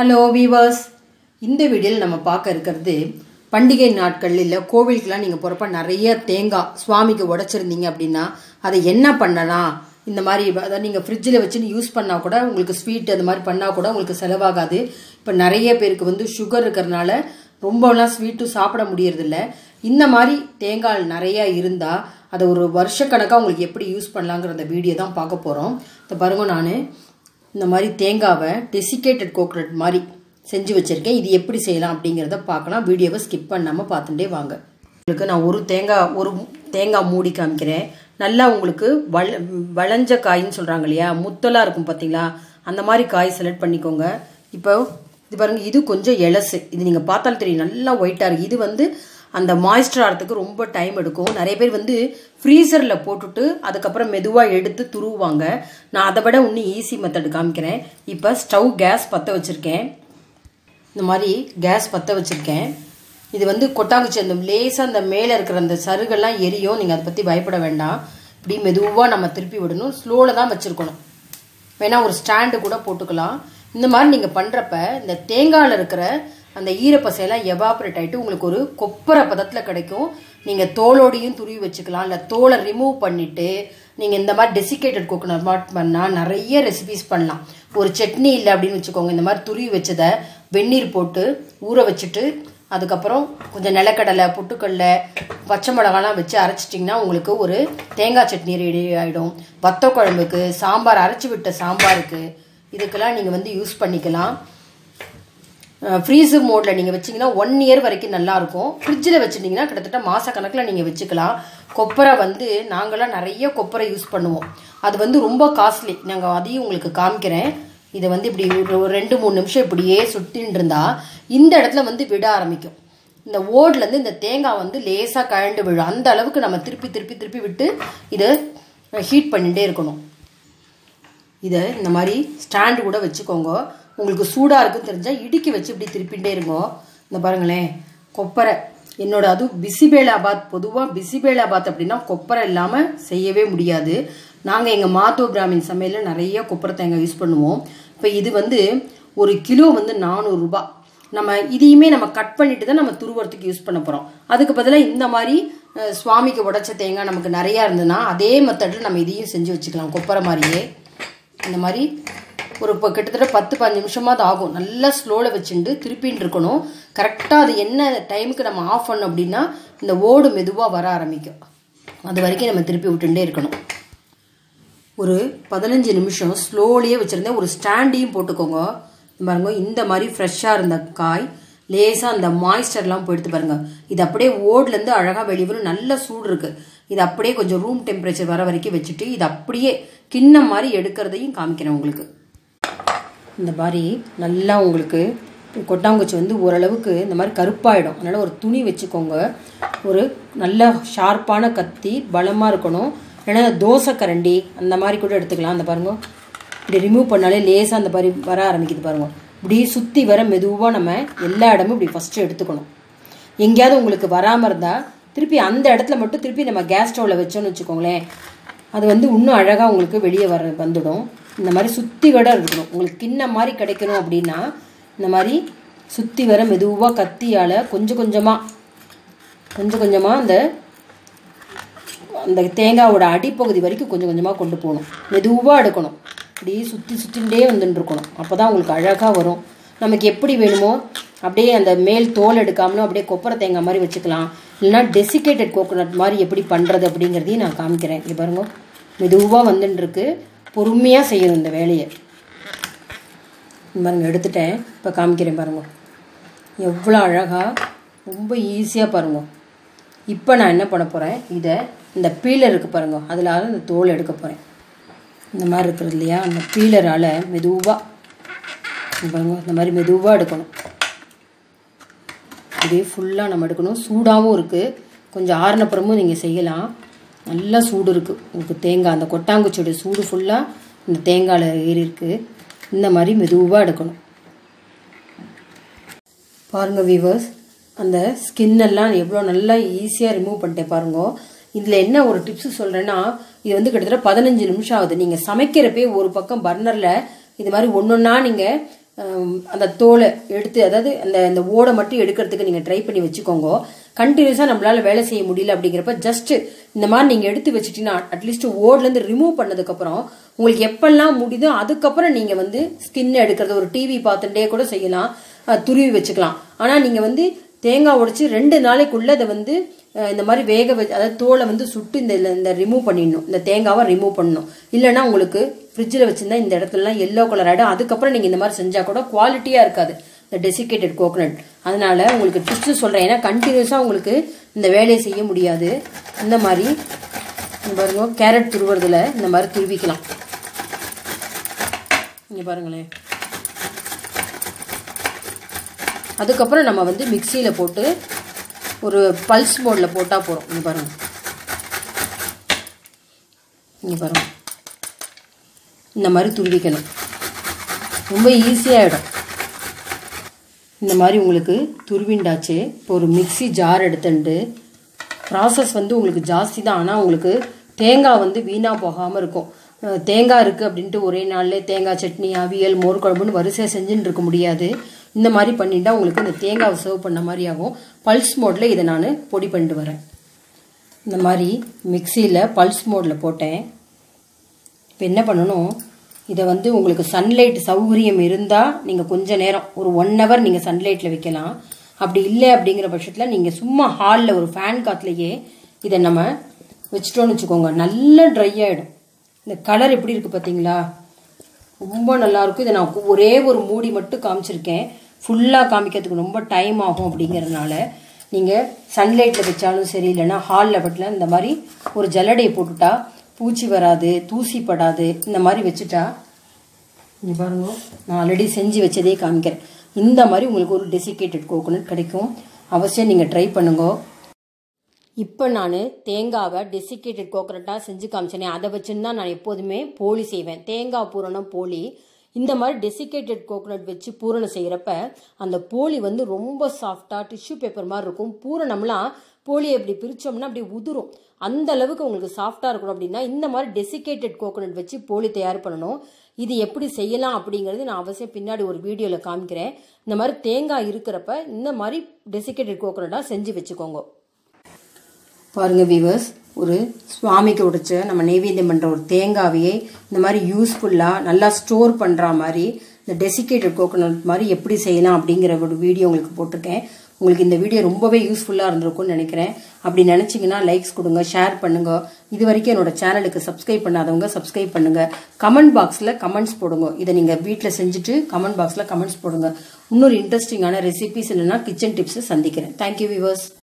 hello viewers இந்த வீடியோவில் நம்ம பார்க்க இருக்கிறது பண்டிகை நாட்கள் இல்லை கோவிலுக்கெல்லாம் நீங்கள் போகிறப்ப நிறைய தேங்காய் சுவாமிக்கு உடைச்சிருந்தீங்க அப்படின்னா அதை என்ன பண்ணலாம் இந்த மாதிரி அதாவது நீங்கள் ஃப்ரிட்ஜில் வச்சுன்னு யூஸ் பண்ணால் கூட உங்களுக்கு ஸ்வீட் அந்த மாதிரி பண்ணால் கூட உங்களுக்கு செலவாகாது இப்போ நிறைய பேருக்கு வந்து சுகர் இருக்கிறனால ரொம்பலாம் ஸ்வீட்டும் சாப்பிட முடியறதில்ல இந்த மாதிரி தேங்காய் நிறையா இருந்தால் அதை ஒரு வருஷக்கணக்காக உங்களுக்கு எப்படி யூஸ் பண்ணலாங்கிற அந்த வீடியோ தான் பார்க்க போகிறோம் இப்போ பாருங்க நான் இந்த மாதிரி தேங்காவை டெசிகேட்டட் கோகனட் மாதிரி செஞ்சு வச்சுருக்கேன் இது எப்படி செய்யலாம் அப்படிங்கிறத பார்க்கலாம் வீடியோவை ஸ்கிப் பண்ணாமல் பார்த்துட்டே வாங்க உங்களுக்கு நான் ஒரு தேங்காய் ஒரு தேங்காய் மூடி காமிக்கிறேன் நல்லா உங்களுக்கு வள வளைஞ்ச காயின்னு சொல்கிறாங்க இல்லையா முத்தலாக இருக்கும் பார்த்தீங்களா அந்த மாதிரி காய் செலக்ட் பண்ணிக்கோங்க இப்போ இது பாருங்கள் இது கொஞ்சம் எலசு இது நீங்கள் பார்த்தாலும் தெரியும் நல்லா ஒயிட்டாக இருக்குது இது வந்து அந்த மாய்ஸ்டர் ஆகிறதுக்கு ரொம்ப டைம் எடுக்கும் நிறைய பேர் வந்து ஃப்ரீசரில் போட்டுட்டு அதுக்கப்புறம் மெதுவாக எடுத்து துருவுவாங்க நான் அதை விட இன்னும் ஈஸி மெத்தட் காமிக்கிறேன் இப்போ ஸ்டவ் கேஸ் பற்ற வச்சுருக்கேன் இந்த மாதிரி கேஸ் பற்ற வச்சுருக்கேன் இது வந்து கொட்டாங்குச்சி அந்த லேசாக அந்த மேலே இருக்கிற அந்த சருகெல்லாம் எரியும் நீங்கள் அதை பற்றி பயப்பட வேண்டாம் இப்படி மெதுவாக நம்ம திருப்பி விடணும் ஸ்லோவில் தான் வச்சுருக்கணும் வேணா ஒரு ஸ்டாண்டு கூட போட்டுக்கலாம் இந்த மாதிரி நீங்கள் பண்ணுறப்ப இந்த தேங்காயில் இருக்கிற அந்த ஈரப்பசையெல்லாம் எவாப்ரேட் ஆகிட்டு உங்களுக்கு ஒரு கொப்பரை பதத்தில் கிடைக்கும் நீங்கள் தோலோடையும் துருவி வச்சுக்கலாம் இல்லை தோலை ரிமூவ் பண்ணிவிட்டு நீங்கள் இந்த மாதிரி டெசிகேட்டட் கோகோனட் மாட் பண்ணால் நிறைய ரெசிபிஸ் பண்ணலாம் ஒரு சட்னி இல்லை அப்படின்னு வச்சுக்கோங்க இந்த மாதிரி துருவி வச்சதை வெந்நீர் போட்டு ஊற வச்சுட்டு அதுக்கப்புறம் கொஞ்சம் நிலக்கடலை புட்டுக்கடலை பச்சை மிளகாலாம் வச்சு அரைச்சிட்டிங்கன்னா உங்களுக்கு ஒரு தேங்காய் சட்னி ரெடி ஆகிடும் வத்த குழம்புக்கு சாம்பார் அரைச்சி விட்ட சாம்பாருக்கு இதுக்கெல்லாம் நீங்கள் வந்து யூஸ் பண்ணிக்கலாம் ஃப்ரீசர் மோடில் நீங்கள் வச்சிங்கன்னா ஒன் இயர் வரைக்கும் நல்லாயிருக்கும் ஃப்ரிட்ஜில் வச்சுட்டிங்கன்னா கிட்டத்தட்ட மாதக்கணக்கில் நீங்கள் வச்சுக்கலாம் கொப்பரை வந்து நாங்களாம் நிறைய கொப்பரை யூஸ் பண்ணுவோம் அது வந்து ரொம்ப காஸ்ட்லி நாங்கள் அதையும் உங்களுக்கு காமிக்கிறேன் இதை வந்து இப்படி ஒரு ரெண்டு மூணு நிமிஷம் இப்படியே சுட்டின்னு இருந்தால் இந்த இடத்துல வந்து விட ஆரம்பிக்கும் இந்த ஓட்லேருந்து இந்த தேங்காய் வந்து லேசாக கழண்டு விழும் அந்த அளவுக்கு நம்ம திருப்பி திருப்பி திருப்பி விட்டு இதை ஹீட் பண்ணிகிட்டே இருக்கணும் இதை இந்த மாதிரி ஸ்டாண்டு கூட வச்சுக்கோங்க உங்களுக்கு சூடாக இருக்குன்னு தெரிஞ்சால் இடுக்கி வச்சு இப்படி திருப்பிகிட்டே இருங்கோ இந்த பாருங்களேன் கொப்பரை என்னோட அதுவும் பிசிபேலாபாத் பொதுவாக பிசிபேலாபாத் அப்படின்னா கொப்பரை இல்லாமல் செய்யவே முடியாது நாங்கள் எங்கள் மாத்தோ பிராமின் சமையலில் நிறைய கொப்பரை தேங்காய் யூஸ் பண்ணுவோம் இப்போ இது வந்து ஒரு கிலோ வந்து நானூறுரூபா நம்ம இதையுமே நம்ம கட் பண்ணிட்டு தான் நம்ம துருவறதுக்கு யூஸ் பண்ண போகிறோம் அதுக்கு பதிலாக இந்த மாதிரி சுவாமிக்கு உடைச்ச தேங்காய் நமக்கு நிறையா இருந்ததுன்னா அதே மெத்தடில் நம்ம இதையும் செஞ்சு வச்சுக்கலாம் கொப்பரை மாதிரியே இந்த மாதிரி ஒரு இப்போ கிட்டத்தட்ட பத்து பதினஞ்சு நிமிஷமாக அது ஆகும் நல்லா ஸ்லோவில் வச்சுட்டு திருப்பின்னு இருக்கணும் கரெக்டாக அது என்ன டைமுக்கு நம்ம ஆஃப் பண்ணோம் அப்படின்னா இந்த ஓடு மெதுவாக வர ஆரம்பிக்கும் அது வரைக்கும் நம்ம திருப்பி விட்டுட்டே இருக்கணும் ஒரு பதினஞ்சு நிமிஷம் ஸ்லோலியே வச்சுருந்தேன் ஒரு ஸ்டாண்டையும் போட்டுக்கோங்க பாருங்க இந்த மாதிரி ஃப்ரெஷ்ஷாக இருந்த காய் லேசாக அந்த மாய்ஸ்டர்லாம் போயிடுத்து பாருங்க இது அப்படியே ஓட்லேருந்து அழகாக வெளியே வரும் நல்ல சூடு இருக்குது இது அப்படியே கொஞ்சம் ரூம் டெம்பரேச்சர் வர வரைக்கும் வச்சுட்டு இது அப்படியே கிண்ணம் மாதிரி எடுக்கிறதையும் காமிக்கிறேன் உங்களுக்கு இந்த மாதிரி நல்லா உங்களுக்கு கொட்டாங்குச்சி வந்து ஓரளவுக்கு இந்த மாதிரி கருப்பாயிடும் அதனால் ஒரு துணி வச்சுக்கோங்க ஒரு நல்ல ஷார்ப்பான கத்தி பலமாக இருக்கணும் இல்லைன்னா தோசை கரண்டி அந்த மாதிரி கூட எடுத்துக்கலாம் அந்த பாருங்க இப்படி ரிமூவ் பண்ணாலே லேசாக அந்த மாதிரி வர ஆரம்பிக்குது பாருங்க இப்படி சுற்றி வர மெதுவாக நம்ம எல்லா இடமும் இப்படி ஃபஸ்ட்டு எடுத்துக்கணும் எங்கேயாவது உங்களுக்கு வராமல் இருந்தால் திருப்பி அந்த இடத்துல மட்டும் திருப்பி நம்ம கேஸ் ஸ்டவ்வில் வச்சோன்னு வச்சுக்கோங்களேன் அது வந்து இன்னும் அழகாக உங்களுக்கு வெளியே வர வந்துடும் இந்த மாதிரி சுற்றி வர இருக்கணும் உங்களுக்கு கிண்ண மாதிரி கிடைக்கணும் அப்படின்னா இந்த மாதிரி சுற்றி வர மெதுவாக கத்தியால் கொஞ்சம் கொஞ்சமாக கொஞ்சம் கொஞ்சமாக அந்த அந்த தேங்காவோட அடிப்பகுதி வரைக்கும் கொஞ்சம் கொஞ்சமாக கொண்டு போகணும் மெதுவாக எடுக்கணும் அப்படியே சுற்றி சுற்றிகிட்டே வந்துட்டு இருக்கணும் அப்போ தான் உங்களுக்கு அழகாக வரும் நமக்கு எப்படி வேணுமோ அப்படியே அந்த மேல் தோல் எடுக்காமலும் அப்படியே கொப்பரை தேங்காய் மாதிரி வச்சுக்கலாம் இல்லைனா டெசிகேட்டட் கோகோனட் மாதிரி எப்படி பண்ணுறது அப்படிங்கிறதையும் நான் காமிக்கிறேன் இங்கே பாருங்க மெதுவாக வந்துட்டுருக்கு பொறுமையாக செய்யணும் இந்த வேலையை பாருங்க எடுத்துட்டேன் இப்போ காமிக்கிறேன் பாருங்க எவ்வளோ அழகாக ரொம்ப ஈஸியாக பாருங்க இப்போ நான் என்ன பண்ண போகிறேன் இதை இந்த பீலர் இருக்குது பாருங்க அதில் இந்த தோல் எடுக்க போகிறேன் இந்த மாதிரி இருக்கிறது இல்லையா அந்த பீலரால் மெதுவாக பாருங்க இந்த மாதிரி மெதுவாக எடுக்கணும் இதே ஃபுல்லாக நம்ம எடுக்கணும் சூடாகவும் இருக்குது கொஞ்சம் ஆறுனப்புறமும் நீங்கள் செய்யலாம் நல்லா சூடு இருக்குது உங்களுக்கு தேங்காய் அந்த கொட்டாங்குச்சியோட சூடு ஃபுல்லாக இந்த தேங்காயில் ஏறி இருக்குது இந்த மாதிரி மெதுவாக எடுக்கணும் பாருங்கள் வீவர்ஸ் அந்த ஸ்கின்னெல்லாம் எவ்வளோ நல்லா ஈஸியாக ரிமூவ் பண்ணிட்டேன் பாருங்க இதில் என்ன ஒரு டிப்ஸ் சொல்கிறேன்னா இது வந்து கிட்டத்தட்ட பதினஞ்சு நிமிஷம் ஆகுது நீங்கள் சமைக்கிறப்பே ஒரு பக்கம் பர்னரில் இது மாதிரி ஒன்று ஒன்றா நீங்கள் ஹம், அந்த தோலை எடுத்து அதாவது அந்த அந்த ஓடை மட்டும் எடுக்கிறதுக்கு நீங்கள் ட்ரை பண்ணி வச்சுக்கோங்க கண்டினியூஸாக நம்மளால வேலை செய்ய முடியல அப்படிங்கிறப்ப ஜஸ்ட் இந்த மாதிரி நீங்கள் எடுத்து வச்சுட்டீங்கன்னா அட்லீஸ்ட் ஓட்லேருந்து ரிமூவ் பண்ணதுக்கப்புறம் உங்களுக்கு எப்பெல்லாம் முடியுதோ அதுக்கப்புறம் நீங்கள் வந்து ஸ்கின் எடுக்கிறது ஒரு டிவி பார்த்துட்டே கூட செய்யலாம் அஹ், துருவி வச்சுக்கலாம் ஆனால் நீங்கள் வந்து தேங்காய் உடைச்சி ரெண்டு நாளைக்குள்ள அதை வந்து அஹ், இந்த மாதிரி வேக வச்சு அதாவது தோலை வந்து சுட்டு இந்த இந்த ரிமூவ் பண்ணிடணும் இந்த தேங்காவை ரிமூவ் பண்ணணும் இல்லைன்னா உங்களுக்கு ஃப்ரிட்ஜில் வச்சிருந்தா இந்த இடத்துலலாம் எல்லோ கலர் ஆகிடும் அதுக்கப்புறம் நீங்கள் இந்த மாதிரி செஞ்சால் கூட குவாலிட்டியாக இருக்காது இந்த டெசிகேட்டட் கோகனட் அதனால உங்களுக்கு டிப்ஸ் சொல்கிறேன் ஏன்னா கண்டினியூஸாக உங்களுக்கு இந்த வேலையை செய்ய முடியாது இந்த மாதிரி இங்க பாருங்க கேரட் துருவுறதுல இந்த மாதிரி துருவிக்கலாம் இங்கே பாருங்களேன் அதுக்கப்புறம் நம்ம வந்து மிக்சியில் போட்டு ஒரு பல்ஸ் மோடில் போட்டால் போகிறோம் இங்கே பாருங்க இங்கே பாருங்க இந்த மாதிரி துருவிக்கணும் ரொம்ப ஈஸியாகிடும் இந்த மாதிரி உங்களுக்கு துருவிண்டாச்சு இப்போ ஒரு மிக்ஸி ஜார் எடுத்துட்டு ப்ராசஸ் வந்து உங்களுக்கு ஜாஸ்தி தான் ஆனால் உங்களுக்கு தேங்காய் வந்து வீணாக போகாமல் இருக்கும் அஹ் தேங்காய் இருக்குது அப்படின்ட்டு ஒரே நாள்லே தேங்காய் சட்னி அவியல் மோர் குழம்புன்னு வரிசையாக செஞ்சுட்டு இருக்க முடியாது இந்த மாதிரி பண்ணிட்டா உங்களுக்கு இந்த தேங்காவை சர்வ் பண்ண மாதிரி ஆகும் பல்ஸ் மோடில் இதை நான் பொடி பண்ணிட்டு வரேன் இந்த மாதிரி மிக்சியில் பல்ஸ் மோடில் போட்டேன் இப்போ என்ன பண்ணணும் இதை வந்து உங்களுக்கு சன்லைட் சௌகரியம் இருந்தால் நீங்கள் கொஞ்ச நேரம் ஒரு ஒன் ஹவர் நீங்கள் சன்லைட்டில் வைக்கலாம் அப்படி இல்லை அப்படிங்கிற பட்சத்தில் நீங்கள் சும்மா ஹாலில் ஒரு ஃபேன் காற்றுலையே இதை நம்ம வச்சிட்டோம்னு வச்சுக்கோங்க நல்லா ட்ரை ஆகிடும் இந்த கலர் எப்படி இருக்குது பார்த்தீங்களா ரொம்ப நல்லா இருக்கும் இதை நான் ஒரே ஒரு மூடி மட்டும் காமிச்சிருக்கேன் ஃபுல்லாக காமிக்கிறதுக்கு ரொம்ப டைம் ஆகும் அப்படிங்கிறதுனால நீங்கள் சன்லைட்டில் வச்சாலும் சரி இல்லைன்னா ஹாலில் பட்டில் இந்த மாதிரி ஒரு ஜல்லடையை போட்டுட்டா பூச்சி வராது தூசி படாது இந்த மாதிரி வச்சுட்டா இங்கே பாருங்க நான் ஆல்ரெடி செஞ்சு வச்சதே காமிக்கிறேன் இந்த மாதிரி உங்களுக்கு ஒரு டெசிகேட்டட் கோகோனட் கிடைக்கும் அவசியம் நீங்கள் ட்ரை பண்ணுங்க இப்போ நான் தேங்காவை டெசிகேட்டட் கோகனட்டாக செஞ்சு காமிச்சேனே அதை வச்சுன்னு தான் நான் எப்போதுமே போலி செய்வேன் தேங்காய் பூரணம் போலி இந்த மாதிரி டெசிகேட்டட் கோகனட் வச்சு பூரணம் செய்கிறப்ப அந்த போலி வந்து ரொம்ப சாஃப்டாக டிஷ்யூ பேப்பர் மாதிரி இருக்கும் பூரணம்லாம் போலியை இப்படி பிரித்தோம்னா அப்படியே உதிரும் அந்த அளவுக்கு உங்களுக்கு சாஃப்டாக இருக்கணும் அப்படின்னா இந்த மாதிரி டெசிகேட்டட் கோகனட் வச்சு போலி தயார் பண்ணணும் இது எப்படி செய்யலாம் அப்படிங்கிறது நான் அவசியம் பின்னாடி ஒரு வீடியோவில் காமிக்கிறேன் இந்த மாதிரி தேங்காய் இருக்கிறப்ப இந்த மாதிரி டெசிகேட்டட் கோகனட்டாக செஞ்சு வச்சுக்கோங்க பாருங்க வீவர்ஸ் ஒரு சுவாமிக்கு உடைச்ச நம்ம நைவேத்தியம் பண்ணுற ஒரு தேங்காவையே இந்த மாதிரி யூஸ்ஃபுல்லாக நல்லா ஸ்டோர் பண்ணுற மாதிரி இந்த டெசிகேட்டட் கோகோனட் மாதிரி எப்படி செய்யலாம் அப்படிங்கிற ஒரு வீடியோ உங்களுக்கு போட்டிருக்கேன் உங்களுக்கு இந்த வீடியோ ரொம்பவே யூஸ்ஃபுல்லாக இருந்திருக்கும்னு நினைக்கிறேன் அப்படி நினச்சிங்கன்னா லைக்ஸ் கொடுங்க ஷேர் பண்ணுங்க இது வரைக்கும் என்னோட சேனலுக்கு சப்ஸ்கிரைப் பண்ணாதவங்க சப்ஸ்கிரைப் பண்ணுங்க கமெண்ட் பாக்ஸில் கமெண்ட்ஸ் போடுங்க இதை நீங்கள் வீட்டில் செஞ்சுட்டு கமெண்ட் பாக்ஸில் கமெண்ட்ஸ் போடுங்க இன்னொரு இன்ட்ரெஸ்டிங்கான ரெசிபிஸ் இல்லைன்னா கிச்சன் டிப்ஸ் சந்திக்கிறேன் தேங்க்யூ விவர்ஸ்